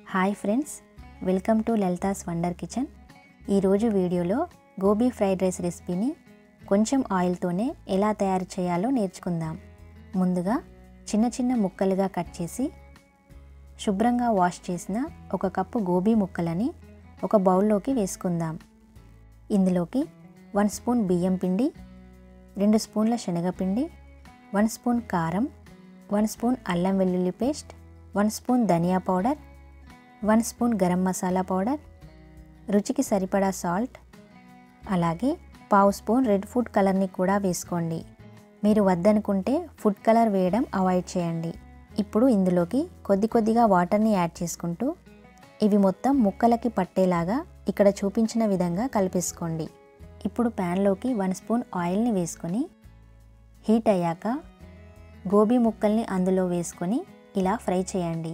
hi friends welcome to Lalitha's wonder kitchen ఈరోజు వీడియోలో gobi fried rice రెసిపీని కొంచెం ఆయిల్తోనే ఎలా తయారు చేయాలో నేర్చుకుందాం ముందుగా చిన్న చిన్న ముక్కలుగా కట్ చేసి శుభ్రంగా వాష్ చేసిన ఒక కప్పు గోబీ ముక్కలని ఒక బౌల్లోకి వేసుకుందాం ఇందులోకి వన్ స్పూన్ బియ్యం పిండి రెండు స్పూన్ల శనగపిండి వన్ స్పూన్ కారం వన్ స్పూన్ అల్లం వెల్లుల్లి paste one spoon dhania powder one spoon garam masala powder రుచికి సరిపడా సాల్ట్ అలాగే పావు స్పూన్ రెడ్ ఫుడ్ కలర్ని కూడా వేసుకోండి మీరు వద్దనుకుంటే ఫుడ్ కలర్ వేయడం అవాయిడ్ చేయండి ఇప్పుడు ఇందులోకి కొద్ది కొద్దిగా వాటర్ని యాడ్ చేసుకుంటూ ఇవి మొత్తం ముక్కలకి పట్టేలాగా ఇక్కడ చూపించిన విధంగా కలిపేసుకోండి ఇప్పుడు ప్యాన్లోకి వన్ స్పూన్ ఆయిల్ని వేసుకొని హీట్ అయ్యాక గోబీ ముక్కల్ని అందులో వేసుకొని ఇలా ఫ్రై చేయండి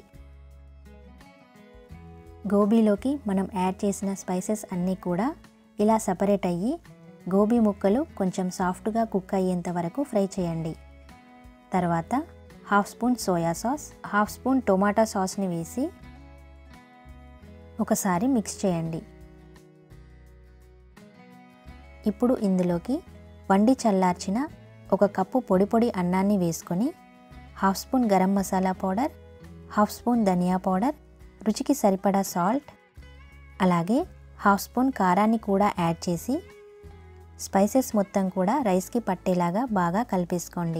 గోబీలోకి మనం యాడ్ చేసిన స్పైసెస్ అన్నీ కూడా ఇలా సపరేట్ అయ్యి గోబీ ముక్కలు కొంచెం సాఫ్ట్గా కుక్ అయ్యేంత వరకు ఫ్రై చేయండి తర్వాత half spoon soya sauce half spoon tomato సాస్ని వేసి ఒకసారి మిక్స్ చేయండి ఇప్పుడు ఇందులోకి వండి చల్లార్చిన ఒక కప్పు పొడి పొడి అన్నాన్ని వేసుకొని half spoon garam masala powder half spoon dhania powder రుచికి సరిపడా సాల్ట్ అలాగే హాఫ్ స్పూన్ కారాన్ని కూడా యాడ్ చేసి స్పైసెస్ మొత్తం కూడా రైస్కి పట్టేలాగా బాగా కలిపేసుకోండి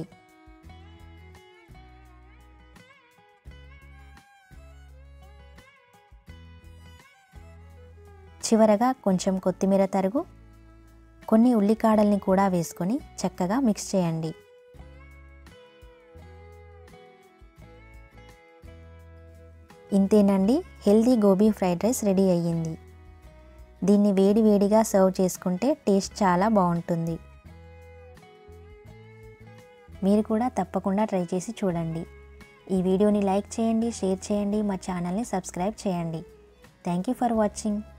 చివరగా కొంచెం కొత్తిమీర తరుగు కొన్ని ఉల్లికాడల్ని కూడా వేసుకొని చక్కగా మిక్స్ చేయండి ఇంతేనండి healthy gobi fried rice ready అయ్యింది దీన్ని వేడి వేడిగా సర్వ్ చేసుకుంటే టేస్ట్ చాలా బాగుంటుంది మీరు కూడా తప్పకుండా ట్రై చేసి చూడండి ఈ వీడియోని లైక్ చేయండి షేర్ చేయండి మా ఛానల్ని సబ్స్క్రైబ్ చేయండి థ్యాంక్ యూ ఫర్ వాచింగ్